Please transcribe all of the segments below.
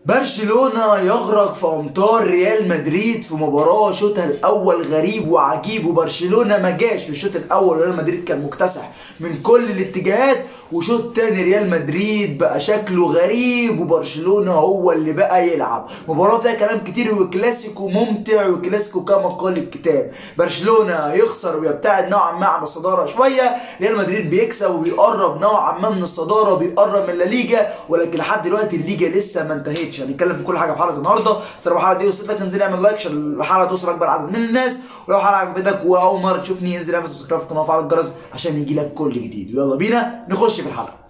برشلونة يغرق في أمطار ريال مدريد في مباراة شوطها الأول غريب وعجيب وبرشلونة ما جاش في الشوط الأول وريال مدريد كان مكتسح من كل الاتجاهات وشوط تاني ريال مدريد بقى شكله غريب وبرشلونة هو اللي بقى يلعب مباراة فيها كلام كتير وكلاسيكو ممتع وكلاسيكو كما قال الكتاب برشلونة يخسر ويبتعد نوعا ما عن الصدارة شوية ريال مدريد بيكسب وبيقرب نوعا ما من الصدارة وبيقرب من الليجا ولكن لحد دلوقتي الليجا لسه ما انتهتش هنتكلم في كل حاجة في حلقة النهاردة بس لو الحلقة دي وصلت لك انزل اعمل لايك عشان الحلقة توصل أكبر عدد من الناس ولو الحلقة عجبتك وأول مرة تشوفني انزل اعمل سبسكرايب في القناة وفعل الجرس عشان يجي لك كل جديد ويلا بينا نخش في الحلقة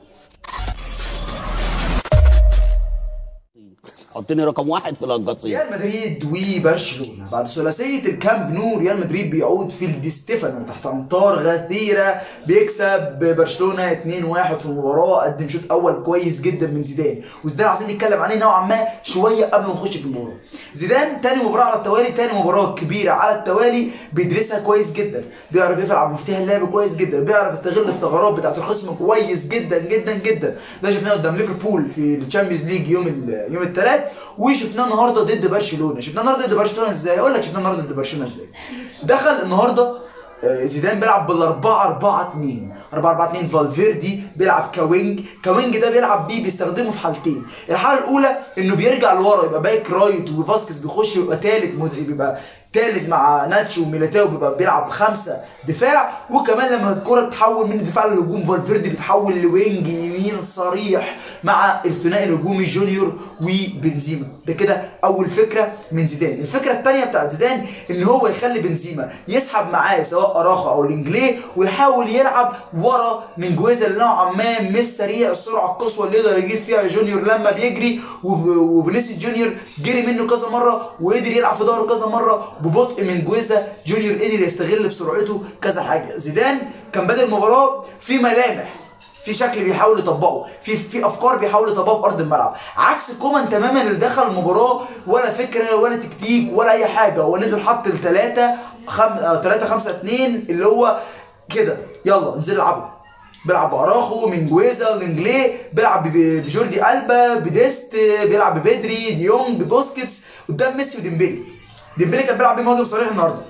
حطني رقم واحد في القصيم ريال مدريد وبرشلونه بعد ثلاثيه الكامب نو ريال مدريد بيعود في الدي ستيفانو تحت امطار غثيره بيكسب برشلونه 2-1 في المباراه قدم شوط اول كويس جدا من زيدان وزيدان عايزين نتكلم عليه نوعا ما شويه قبل ما نخش في المباراه زيدان تاني مباراه على التوالي تاني مباراه كبيره على التوالي بيدرسها كويس جدا بيعرف يقفل على مفتاح اللعب كويس جدا بيعرف يستغل الثغرات بتاعت الخصم كويس جدا جدا جدا ده شفناه قدام ليفربول في الشامبيونز ليج يوم ال- يوم الثلاث وشفناه النهارده ضد برشلونه شفناه النهارده ضد برشلونه ازاي اقول لك شفناه النهارده ضد برشلونه ازاي دخل النهارده آه، زيدان بيلعب بال 4 4 2 4 4 2 فالفيردي بيلعب كوينج كوينج ده بيلعب بيه بيستخدمه في حالتين الحاله الاولى انه بيرجع لورا يبقى باك رايت وفاسكس بيخش يبقى ثالث بيبقى ثالث مع ناتشو وميليتاو بيبقى بيلعب خمسه دفاع وكمان لما الكره تتحول من الدفاع للهجوم فالفيردي بيتحول لوينج يمين صريح مع الثنائي الهجومي جونيور وبنزيما ده كده اول فكره من زيدان الفكره الثانيه بتاعت زيدان ان هو يخلي بنزيما يسحب معاه سواء اراخا او لينجليه ويحاول يلعب ورا من جويزا اللي نوعا ما مش سريع السرعه القصوى اللي يقدر يجيب فيها جونيور لما بيجري وف- وفينيسيوس جونيور جري منه كذا مره وقدر يلعب في ظهره كذا مره ببطء من جويزا جونيور قدر يستغل بسرعته كذا حاجه زيدان كان بادئ المباراه في ملامح في شكل بيحاول يطبقه في في افكار بيحاول يطبقها في ارض الملعب عكس كومان تماما اللي دخل المباراه ولا فكره ولا تكتيك ولا اي حاجه هو نزل حط الثلاثه خم... 3 5 2 اللي هو كده يلا انزل العبوا بيلعب باراخو من جويزا لينجليه بيلعب ب- بجوردي البا بديست بيلعب ببدري ديونج ببوسكيتس قدام ميسي وديمبلي ديمبلي كان بيلعب بيه مهاجم صريح النهارده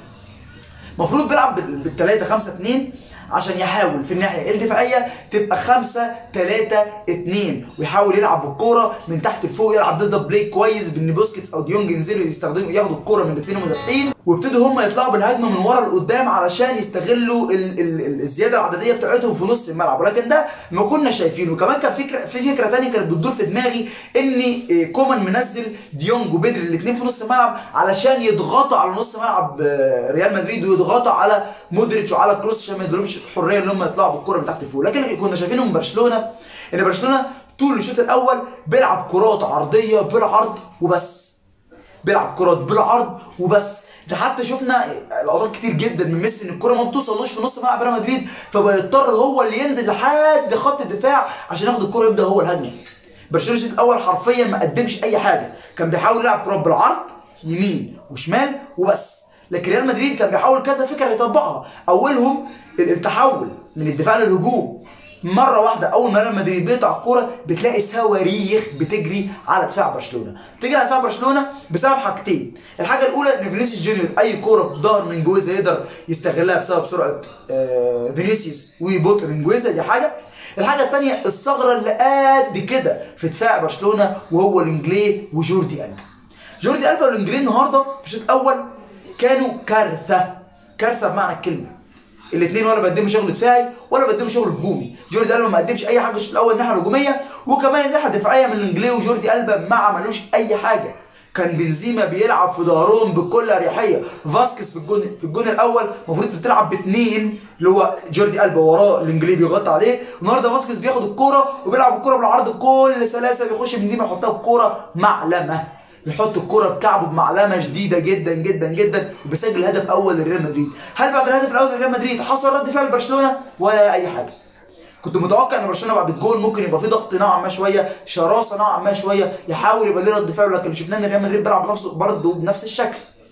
المفروض بيلعب بالثلاثة خمسة اتنين عشان يحاول في الناحية الدفاعية تبقى خمسة تلاتة اتنين ويحاول يلعب بالكورة من تحت لفوق يلعب ضد بلاي كويس بان بوسكيتس او ديونج ينزلوا يستخدموا ياخدوا الكورة من الاثنين المدافعين وابتدوا هم يطلعوا بالهجمة من ورا لقدام علشان يستغلوا ال ال ال الزيادة العددية بتاعتهم في نص الملعب ولكن ده ما كنا شايفينه كمان كان فكرة في فكرة تانية كانت بتدور في دماغي ان إيه، كومان منزل ديونج وبدري الاثنين في نص الملعب علشان يضغطوا على نص ملعب آه، ريال مدريد ويضغطوا على مودريتش وعلى كروس عشان ما يدولهمش الحريه ان هم يطلعوا بالكره من تحت لفوق لكن اللي كنا شايفينه من برشلونه ان برشلونه طول الشوط الاول بيلعب كرات عرضيه بالعرض وبس بيلعب كرات بالعرض وبس ده حتى شفنا لقطات كتير جدا من ميسي ان الكره ما بتوصلوش في نص ملعب ريال مدريد فبيضطر هو اللي ينزل لحد خط الدفاع عشان ياخد الكره يبدا هو الهجمه برشلونه الشوط الاول حرفيا ما قدمش اي حاجه كان بيحاول يلعب كرات بالعرض يمين وشمال وبس لكن ريال مدريد كان بيحاول كذا فكره يطبقها اولهم التحول من الدفاع للهجوم مره واحده اول ما ريال مدريد بيقطع الكوره بتلاقي صواريخ بتجري على دفاع برشلونه بتجري على دفاع برشلونه بسبب حاجتين الحاجه الاولى ان فينيسيوس جونيور اي كوره في ظهر من جويزا يقدر يستغلها بسبب سرعه آه، فينيسيوس وبطء من جويزا دي حاجه الحاجه الثانيه الثغره اللي قد كده في دفاع برشلونه وهو لينجليه وجوردي البا جوردي البا والانجليه النهارده في الشوط الاول كانوا كارثه كارثه بمعنى الكلمه الاثنين ولا بيقدموا شغل دفاعي ولا بيقدموا شغل هجومي جوردي البا ما قدمش اي حاجه الشوط الاول الناحيه الهجوميه وكمان الناحيه الدفاعيه من الانجليه وجوردي البا ما عملوش اي حاجه كان بنزيما بيلعب في ظهرهم بكل اريحيه فاسكس في الجون في الجون الاول المفروض بتلعب باثنين اللي هو جوردي البا وراه الانجليه بيغطي عليه النهارده فاسكس بياخد الكوره وبيلعب الكوره بالعرض بكل سلاسه بيخش بنزيما يحطها بكوره معلمه يحط الكرة بكعبه بمعلمة شديدة جدا جدا جدا وبيسجل هدف أول لريال مدريد، هل بعد الهدف الأول لريال مدريد حصل رد فعل برشلونة ولا أي حاجة؟ كنت متوقع ان برشلونه بعد الجول ممكن يبقى في ضغط نوعا ما شويه شراسه نوعا ما شويه يحاول يبقى ليه رد فعل لكن شفنا ان ريال مدريد بيلعب بنفسه برضه بنفس الشكل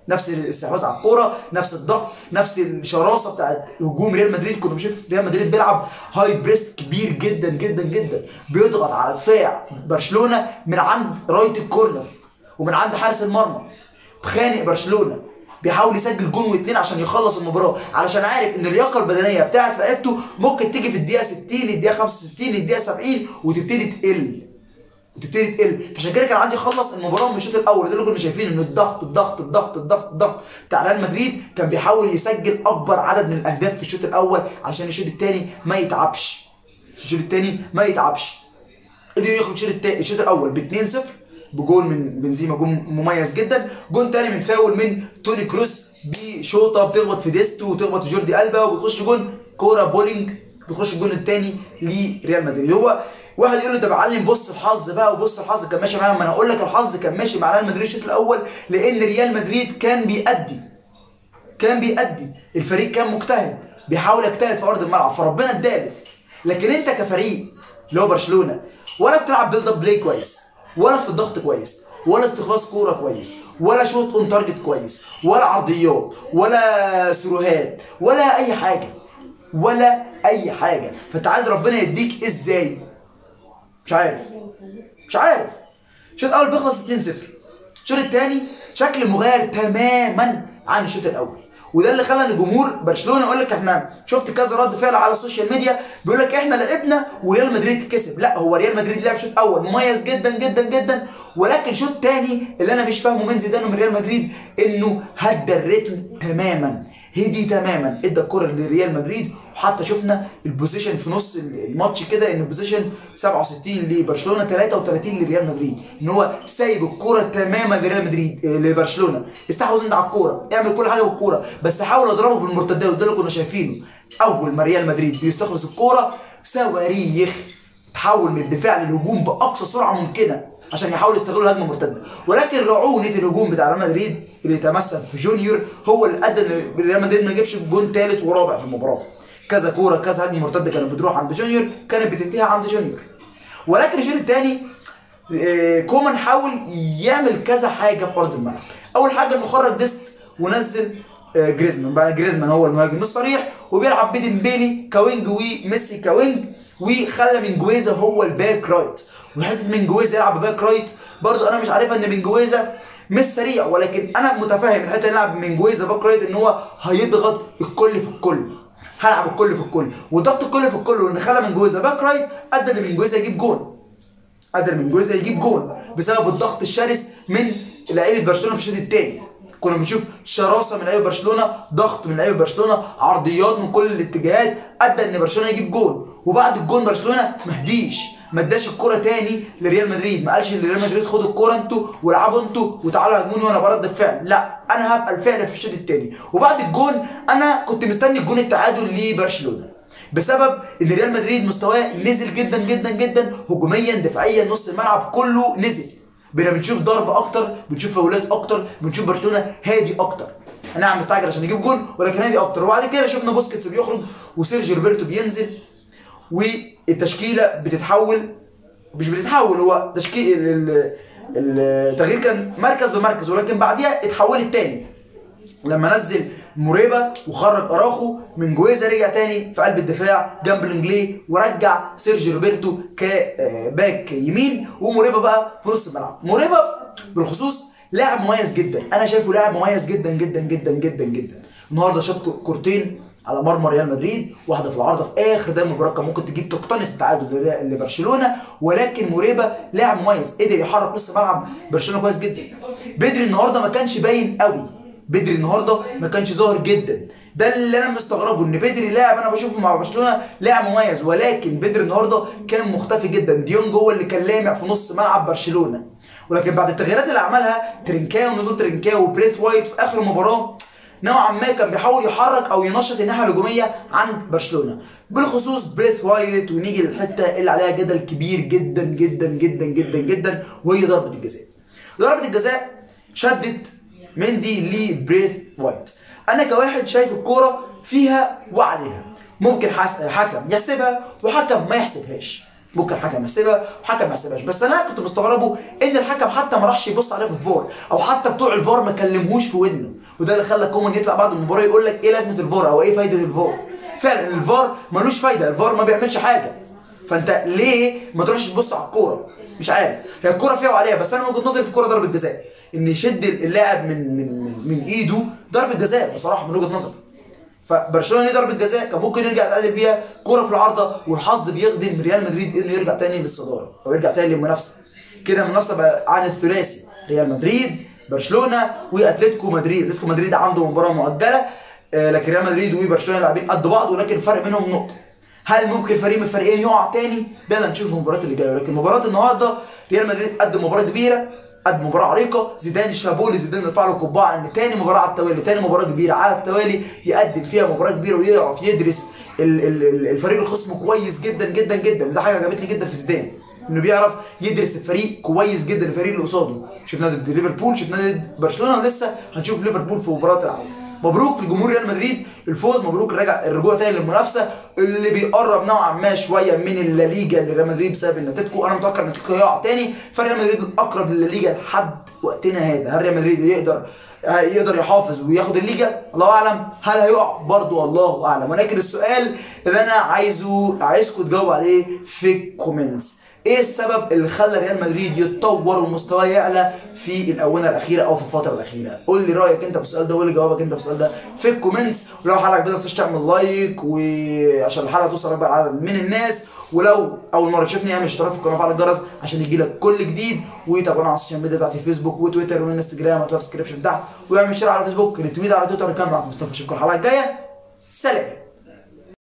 نفس الاستحواذ على الكوره نفس الضغط نفس الشراسه بتاعت هجوم ريال مدريد كنا بنشوف ريال مدريد بيلعب هاي بريس كبير جدا جدا جدا بيضغط على دفاع برشلونه من عند رايت الكورنر ومن عند حارس المرمى خانق برشلونه بيحاول يسجل جون واثنين عشان يخلص المباراه علشان عارف ان اللياقه البدنيه بتاعت لعيبته ممكن تيجي في الدقيقه 60 الدقيقه 65 الدقيقه 70 وتبتدي تقل وتبتدي تقل فعشان كده كان عايز يخلص المباراه من الشوط الاول ده اللي كنا شايفين ان الضغط الضغط الضغط الضغط الضغط بتاع ريال مدريد كان بيحاول يسجل اكبر عدد من الاهداف في الشوط الاول علشان الشوط الثاني ما يتعبش الشوط الثاني ما يتعبش قدر ياخد الشوط التا- الشوط الاول ب 2-0 بجول من بنزيما جول مميز جدا جول تاني من فاول من توني كروس بشوطه بتخبط في ديستو وتخبط في جوردي البا وبيخش جون كوره بولينج بيخش الجون الثاني لريال مدريد هو واحد يقول له ده معلم بص الحظ بقى وبص الحظ كان ماشي معايا ما انا اقول لك الحظ كان ماشي مع ريال مدريد الشوط الاول لان ريال مدريد كان بيأدي كان بيأدي الفريق كان مجتهد بيحاول يجتهد في ارض الملعب فربنا اداله لكن انت كفريق اللي هو برشلونه ولا بتلعب بيلد اب بلاي كويس ولا في الضغط كويس ولا استخلاص كوره كويس ولا شوط اون تارجت كويس ولا عرضيات ولا سروهات ولا اي حاجه ولا اي حاجه فانت عايز ربنا يديك ازاي مش عارف مش عارف الشوط الاول بيخلص 2-0 الشوط الثاني شكل مغاير تماما عن الشوط الاول وده اللي خلى ان جمهور برشلونه يقول لك احنا شفت كذا رد فعل على السوشيال ميديا بيقول لك احنا لعبنا وريال مدريد كسب لا هو ريال مدريد لعب شوط اول مميز جدا جدا جدا ولكن شوط تاني اللي انا مش فاهمه من زيدان ومن ريال مدريد انه هدى الريتم تماما هدي تماما ادى الكره لريال مدريد وحتى شفنا البوزيشن في نص الماتش كده ان البوزيشن 67 لبرشلونه 33 لريال مدريد ان هو سايب الكره تماما لريال مدريد آه، لبرشلونه استحوذ انت على الكوره اعمل كل حاجه بالكوره بس حاول اضربه بالمرتدات وده اللي كنا شايفينه اول ما ريال مدريد بيستخلص الكوره صواريخ تحول من الدفاع للهجوم باقصى سرعه ممكنه عشان يحاول يستغلوا الهجمه المرتده ولكن رعونه الهجوم بتاع ريال مدريد اللي يتمثل في جونيور هو اللي ادى ان ريال مدريد ما يجيبش جون ثالث ورابع في المباراه كذا كوره كذا هجمه مرتده كانت بتروح عند جونيور كانت بتنتهي عند جونيور ولكن الشوط الثاني كومان حاول يعمل كذا حاجه في ارض الملعب اول حاجه انه خرج ديست ونزل آه، جريزمان بقى جريزمان هو المهاجم الصريح وبيلعب بديمبيلي كوينج وميسي كوينج وخلى منجويزا هو الباك رايت وحته منجويزا يلعب باك رايت برضو انا مش عارفها ان منجويزا مش سريع ولكن انا متفاهم الحته اللي يلعب منجويزا باك رايت ان هو هيضغط الكل في الكل هلعب الكل في الكل وضغط الكل في الكل وان خلى منجويزا باك رايت ادى ان منجويزا يجيب جون قدر من جويزا يجيب جون بسبب الضغط الشرس من لعيبه برشلونه في الشوط الثاني كنا بنشوف شراسه من لعيبه برشلونه ضغط من لعيبه برشلونه عرضيات من كل الاتجاهات ادى ان برشلونه يجيب جون وبعد الجون برشلونه ما هديش ما اداش الكره تاني لريال مدريد ما قالش لريال مدريد خدوا الكره انتوا والعبوا انتوا وتعالوا هاجموني وانا برد الفعل لا انا هبقى الفعل في الشوط الثاني وبعد الجون انا كنت مستني الجون التعادل لبرشلونه بسبب ان ريال مدريد مستواه نزل جدا جدا جدا هجوميا دفاعيا نص الملعب كله نزل بقينا بنشوف ضرب اكتر بنشوف فاولات اكتر بنشوف برشلونه هادي اكتر نعم مستعجل عشان يجيب جون ولكن هادي اكتر وبعد كده شفنا بوسكيتس بيخرج وسيرجيو روبرتو بينزل والتشكيله بتتحول مش بتتحول هو تشكيل ال- التغيير كان مركز بمركز ولكن بعديها اتحولت تاني لما نزل موريبا وخرج اراخو من جويزا رجع تاني في قلب الدفاع جنب الانجلي ورجع سيرجيو روبرتو كباك يمين وموريبا بقى في نص الملعب موريبا بالخصوص لاعب مميز جدا انا شايفه لاعب مميز جدا جدا جدا جدا جدا النهارده شاط كورتين على مرمى ريال مدريد واحده في العارضه في اخر دقيقه المباراه كان ممكن تجيب تقتنص التعادل لري- لبرشلونه ولكن موريبا لاعب مميز قدر يحرك نص ملعب برشلونه كويس جدا بدري النهارده ما كانش باين قوي بدري النهارده ما كانش ظاهر جدا ده اللي انا مستغربه ان بدري لاعب انا بشوفه مع برشلونه لاعب مميز ولكن بدري النهارده كان مختفي جدا ديونج هو اللي كان لامع في نص ملعب برشلونه ولكن بعد التغييرات اللي عملها ترينكاو ونزول ترينكاو وبريث وايت في اخر المباراه نوعا ما كان بيحاول يحرك او ينشط الناحيه الهجوميه عند برشلونه بالخصوص بريث وايت ونيجي للحته اللي عليها جدل كبير جدا جدا جدا جدا جدا وهي ضربه الجزاء ضربه الجزاء شدت مندي لبريث وايت انا كواحد شايف الكوره فيها وعليها ممكن حس... حكم يحسبها وحكم ما يحسبهاش ممكن الحكم يحسبها وحكم ما يحسبهاش بس انا كنت مستغربه ان الحكم حتى ما راحش يبص عليها في الفار او حتى بتوع الفار ما كلموش في ودنه وده اللي خلى كومان يطلع بعد المباراه يقول لك ايه لازمه الفار او ايه فايده الفار فعلا الفار ملوش فايده الفار ما بيعملش حاجه فانت ليه ما تروحش تبص على الكوره مش عارف هي الكوره فيها وعليها بس انا من وجهه نظري في الكوره ضربه جزاء ان يشد اللاعب من من من, من ايده ضربه جزاء بصراحه من وجهه نظري فبرشلونه ليه ضربه جزاء كان ممكن يرجع يتعادل بيها كوره في العارضه والحظ بيخدم ريال مدريد انه يرجع تاني للصداره او يرجع تاني للمنافسه كده المنافسه بقى عن الثلاثي ريال مدريد برشلونه واتلتيكو مدريد اتلتيكو مدريد عنده مباراه مؤجله آه، لكن ريال مدريد وبرشلونه لاعبين قد بعض ولكن الفرق بينهم نقطه هل ممكن فريق من الفريقين يقع تاني ده اللي هنشوفه في المباريات اللي جايه ولكن مباراه النهارده ريال مدريد قدم مباراه كبيره قد مباراه عريقه زيدان شابوه لزيدان رفع له قبعه ان تاني مباراه على التوالي تاني مباراه كبيره على التوالي يقدم فيها مباراه كبيره ويعرف يدرس ال- ال- ال- الفريق الخصم كويس جدا جدا جدا ده حاجه عجبتني جدا في زيدان انه بيعرف يدرس الفريق كويس جدا الفريق اللي قصاده شفنا ضد ليفربول شفنا ضد برشلونه ولسه هنشوف ليفربول في مباراه العوده مبروك لجمهور ريال مدريد الفوز مبروك الرجع الرجوع تاني للمنافسه اللي بيقرب نوعا ما شويه من الليجا لريال مدريد بسبب ان اتلتيكو انا متوقع ان اتلتيكو هيقع تاني فريال مدريد الاقرب للليجا لحد وقتنا هذا هل ريال مدريد يقدر يقدر يحافظ وياخد الليجا الله اعلم هل هيقع برضه الله اعلم ولكن السؤال اللي انا عايزه عايزكم تجاوبوا عليه في الكومنتس ايه السبب اللي خلى ريال مدريد يتطور ومستواه يعلى في الاونه الاخيره او في الفتره الاخيره قول لي رايك انت في السؤال ده وقول لي جوابك انت في السؤال ده في الكومنتس ولو الحلقه عجبتك ما تنساش تعمل لايك وعشان الحلقه توصل لاكبر عدد من الناس ولو اول مره تشوفني اعمل اشتراك في القناه وفعل الجرس عشان يجيلك كل جديد وتابعونا على السوشيال ميديا بتاعتي فيسبوك وتويتر وانستجرام هتلاقوا في الديسكربشن تحت واعمل شير على فيسبوك ريتويت على تويتر كان معاكم مصطفى اشوفكم الحلقه الجايه سلام